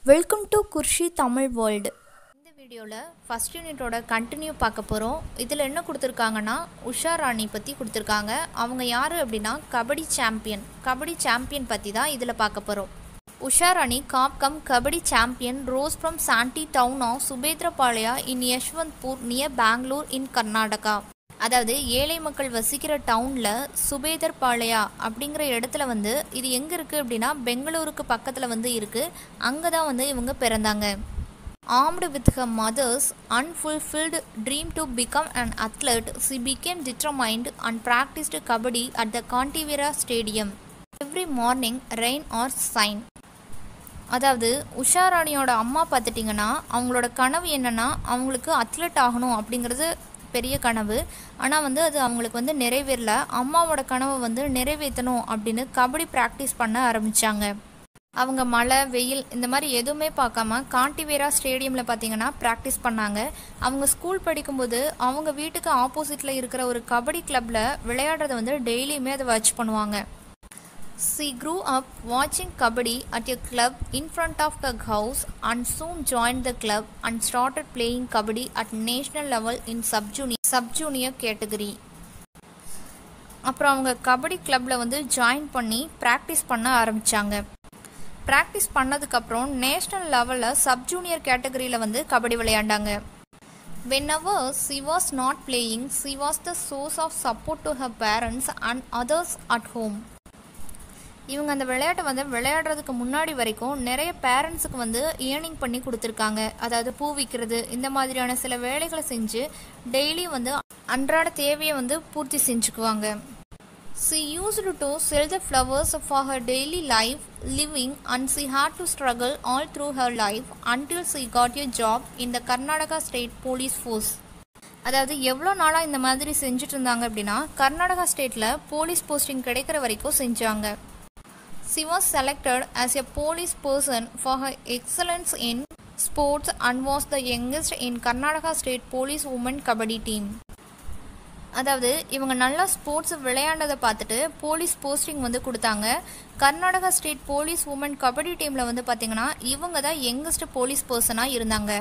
Welcome to Kurshi Tamil world இந்த வீடியோவில் first யூனிட்டோட continue பார்க்க போகிறோம் இதில் என்ன கொடுத்துருக்காங்கன்னா உஷா ராணி பற்றி கொடுத்துருக்காங்க அவங்க யார் அப்படின்னா கபடி சாம்பியன் கபடி சாம்பியன் பற்றி தான் இதில் பார்க்க போகிறோம் Usha Rani cop cum kabaddi champion rose from shanty town of Subedarpalya in Yeshwanthpur near Bengaluru in Karnataka அதாவது ஏழை மக்கள் வசிக்கிற டவுனில் சுபேதர்பாளையா அப்படிங்கிற இடத்துல வந்து இது எங்கே இருக்குது அப்படின்னா பெங்களூருக்கு பக்கத்தில் வந்து இருக்குது அங்கே தான் வந்து இவங்க பிறந்தாங்க armed with her mother's unfulfilled dream to become an athlete she became determined and practiced kabaddi at the Kanteerava stadium every morning rain or shine அதாவது உஷா ராணியோட அம்மா பார்த்துட்டிங்கன்னா அவங்களோட கனவு என்னென்னா அவங்களுக்கு அத்லெட் ஆகணும் அப்படிங்கிறது பெரிய கனவு ஆனால் வந்து அது அவங்களுக்கு வந்து நிறைவேறல அம்மாவோட கனவை வந்து நிறைவேற்றணும் அப்படின்னு கபடி ப்ராக்டிஸ் பண்ண ஆரம்பித்தாங்க அவங்க மழை வெயில் இந்த மாதிரி எதுவுமே பார்க்காம காண்டிவேரா ஸ்டேடியமில் பார்த்தீங்கன்னா ப்ராக்டிஸ் பண்ணாங்க அவங்க ஸ்கூல் படிக்கும்போது அவங்க வீட்டுக்கு ஆப்போசிட்டில் இருக்கிற ஒரு கபடி கிளப்பில் விளையாடுறத வந்து டெய்லியுமே அதை வாட்ச் பண்ணுவாங்க She grew up watching kabaddi at a club in front of her house and soon joined the club and started playing kabaddi at national level in sub-junior, sub-junior category. அப்புறம் அவங்க கபடி கிளப்பில் வந்து ஜாயின் பண்ணி practice பண்ண ஆரம்பித்தாங்க practice பண்ணதுக்கப்புறம் national லெவலில் sub junior கேட்டகரியில் வந்து கபடி விளையாண்டாங்க whenever she was not playing she was the source of support to her parents and others at home இவங்க அந்த விளையாட்டை வந்து விளையாடுறதுக்கு முன்னாடி வரைக்கும் நிறைய பேரண்ட்ஸுக்கு வந்து ஏர்னிங் பண்ணி கொடுத்துருக்காங்க அதாவது பூ விற்கிறது இந்த மாதிரியான சில வேலைகளை செஞ்சு டெய்லி வந்து அன்றாட தேவையை வந்து பூர்த்தி செஞ்சுக்குவாங்க She used to sell the flowers for her daily life living and she had to struggle all through her life until she got a job in the Karnataka State Police Force. அதாவது எவ்வளோ நாளாக இந்த மாதிரி செஞ்சுட்டு இருந்தாங்க அப்படின்னா கர்நாடகா ஸ்டேட்டில் police posting கிடைக்கிற வரைக்கும் செஞ்சாங்க She was selected as a police person for her excellence in sports and was the youngest in Karnataka State Police Women Kabaddi team. அதாவது இவங்க நல்லா ஸ்போர்ட்ஸ் விளையாண்டதை பார்த்துட்டு போலீஸ் போஸ்டிங் வந்து கொடுத்தாங்க Karnataka state police woman kabaddi டீமில் வந்து பார்த்தீங்கன்னா இவங்க தான் யங்கஸ்ட் போலீஸ் பர்சனாக இருந்தாங்க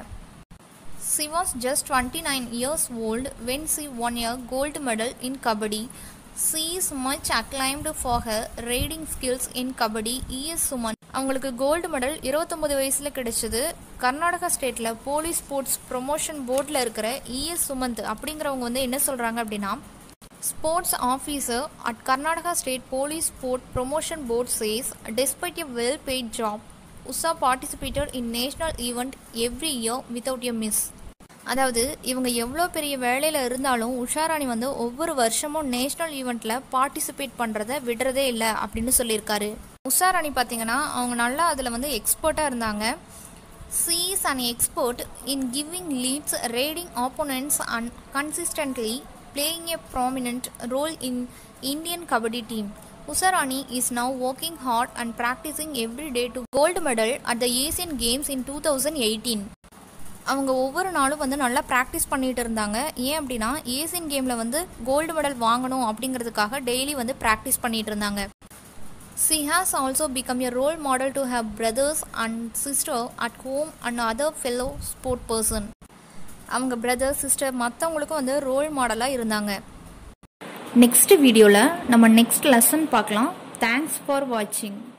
she was just twenty nine years old when she won year gold medal in kabaddi she is much acclaimed for her raiding skills in kabaddi இஎஸ் சுமன் அவங்களுக்கு கோல்டு மெடல் இருபத்தொம்பது வயசில் கிடைச்சது கர்நாடகா ஸ்டேட்டில் போலீஸ் ஸ்போர்ட்ஸ் ப்ரொமோஷன் போர்டில் இருக்கிற இஎஸ் சுமந்த் அப்படிங்கிறவங்க வந்து என்ன சொல்கிறாங்க அப்படின்னா sports officer at Karnataka state police sport promotion board chase despite a well paid job Usha participated in national event every year without a miss அதாவது இவங்க எவ்வளோ பெரிய வேலையில் இருந்தாலும் உஷாராணி வந்து ஒவ்வொரு வருஷமும் நேஷ்னல் ஈவெண்ட்டில் பார்ட்டிசிபேட் பண்ணுறத விடுறதே இல்லை அப்படின்னு சொல்லியிருக்காரு உஷாராணி பார்த்தீங்கன்னா அவங்க நல்லா அதில் வந்து எக்ஸ்பர்ட்டாக இருந்தாங்க she is an expert in giving leads raiding opponents and consistently playing a prominent role in Indian kabaddi team Usharani is now working hard and practising every day to gold medal at the Asian games in two thousand eighteen அவங்க ஒவ்வொரு நாளும் வந்து நல்லா practice பண்ணிட்டு இருந்தாங்க ஏன் அப்படின்னா Asian கேமில் வந்து கோல்டு மெடல் வாங்கணும் அப்படிங்கிறதுக்காக டெய்லி வந்து ப்ராக்டிஸ் பண்ணிட்டு இருந்தாங்க she has also become a role model to have brothers and sister at home and other fellow sport person அவங்க பிரதர் சிஸ்டர் மற்றவங்களுக்கும் வந்து ரோல் மாடலாக இருந்தாங்க நெக்ஸ்ட் வீடியோவில் நம்ம நெக்ஸ்ட் லெசன் பார்க்கலாம் தேங்க்ஸ் ஃபார் வாட்சிங்